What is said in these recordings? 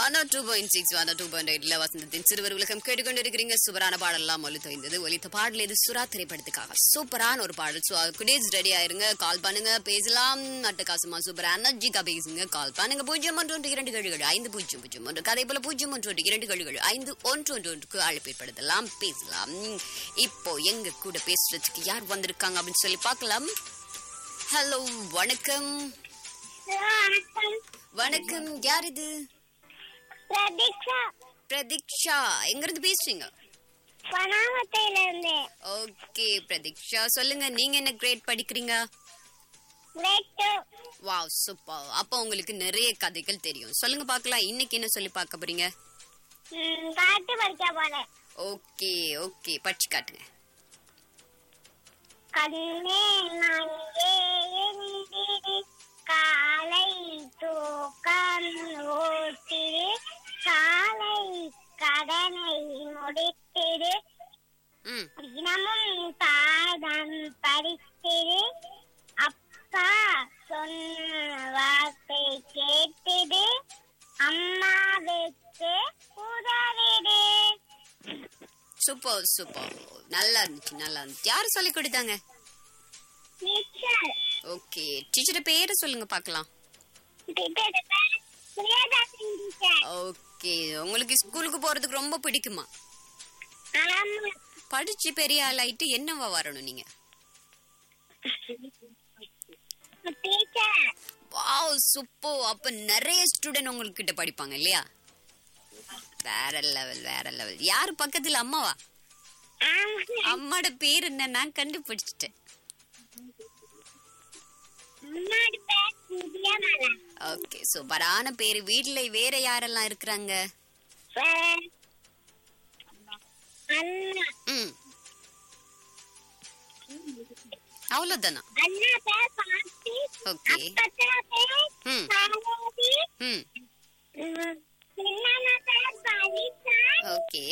வானா two point six வானா two point எயிட்ல வசந்தத்தின் சிறுவர் உலகம் கேட்டுக்கொண்டிருக்கிறீங்க சூப்பரான பாடலாம் ஒலி தொய்ந்தது ஒலித்த பாடல் இது சுறா திரைப்படத்துக்காக சூப்பரான ஒரு பாடல் ஸோ குடேஸ் ரெடி ஆயிருங்க கால் பண்ணுங்க பேசலாம் அட்டகாசமா சூப்பர் எனர்ஜிக்கா பேசுங்க கால் பண்ணுங்க பூஜ்ஜியம் ஒன்று ஒன்று இரண்டு கழுகள் ஐந்து பூஜ்ஜியம் பூஜ்ஜியம் ஒன்று அதே போல பூஜ்ஜியம் ஒன்று ஒன்று இரண்டு கழுகள் ஐந்து ஒன்று ஒன்று ஒன்றுக்கு அழைப்பேற்படுத்தலாம் பேசலாம் இப்போ எங்க கூட பேசுறதுக்கு யார் வந்திருக்காங்க அப்படின்னு சொல்லி பார்க்கலாம் ஹலோ வணக்கம் வணக்கம் வணக்கம் யார் இது பிரதீக்ஷா பிரதீக்ஷா எங்க இருந்து பேசுறீங்க பனாமத்தையில இருந்து ஓகே பிரதீக்ஷா சொல்லுங்க நீங்க என்ன கிரேட் படிக்கிறீங்க கிரேட் டூ வாவ் சூப்பர் அப்போ உங்களுக்கு நிறைய கதைகள் தெரியும் சொல்லுங்க பார்க்கலாம் இன்னைக்கு என்ன சொல்லி பார்க்க போறீங்க பாட்டு படிக்க போறேன் ஓகே ஓகே படிச்சு காட்டுங்க கண்ணே நங்கே எழுந்திரு காலை தூக்கம் ஓட்டிரு காலை கடனை முடித்திரு ம் தினமும் பாடம் படித்திரு அப்பா சொன்ன வார்த்தை கேட்டிடு அம்மாவுக்கு உதவிடு சூப்பர் சூப்பர் நல்லா இருந்துச்சு நல்லா இருந்துச்சு யாரு சொல்லி கொடுத்தாங்க டீச்சர் ஓகே டீச்சர் பேரை சொல்லுங்க பார்க்கலாம் டீச்சர் பேர் பிரியதாசன் டீச்சர் ஓகே உங்களுக்கு ஸ்கூலுக்கு போறதுக்கு ரொம்ப பிடிக்குமா ஆமா படிச்சு பெரிய ஆளாயிட்டு என்னவா வரணும் நீங்க டீச்சர் வாவ் சூப்பர் அப்ப நிறைய ஸ்டூடெண்ட் உங்களுக்கு கிட்ட படிப்பாங்க இல்லையா வேற லெவல் வேற லெவல் யாரு பக்கத்துல அம்மாவா ஆமா அம்மாட பேர் என்ன நான் கண்டுபிடிச்சிட்டேன் அம்மாடு பேர் புதியமலா ஓகே சூப்பரான பேரு வீட்ல வேற யாரெல்லாம் இருக்கிறாங்க வேற அண்ணா ம் அவ்வளவுதானா அண்ணா பேர் பாட்டி ஓகே அப்பத்தா பேர் ம் பார்வதி ம் சின்னண்ணா பேர் பவிதா ஓகே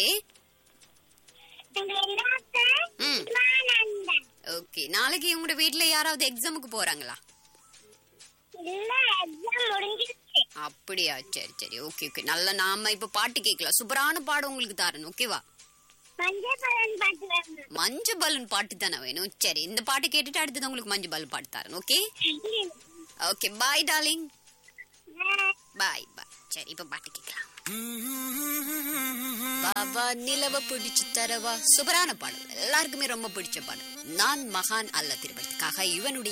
வெள்ளா பேர் ம் மானந்தன் ஓகே நாளைக்கு உங்களோட வீட்ல யாராவது எக்ஸாமுக்கு போறாங்களா இல்ல எக்ஸாம் முடிஞ்சிருச்சு அப்படியா சரி சரி ஓகே ஓகே நல்ல நாம இப்ப பாட்டு கேட்கலாம் சூப்பரான பாடம் உங்களுக்கு தரணும் ஓகேவா மஞ்சள் பலன் பாட்டு வரணும் மஞ்சு பலூன் பாட்டு தானே வேணும் சரி இந்த பாட்டு கேட்டுட்டு அடுத்தது உங்களுக்கு மஞ்சு பலூன் பாட்டு தரேன் okay okay bye darling bye bye சரி இப்ப பாட்டு கேட்கலாம் பாபா நிலவ பிடிச்சு தரவா சூப்பரான பாடல் எல்லாருக்குமே ரொம்ப பிடிச்ச பாடல் நான் மகான் அல்ல திருப்பதிக்காக இவனுடைய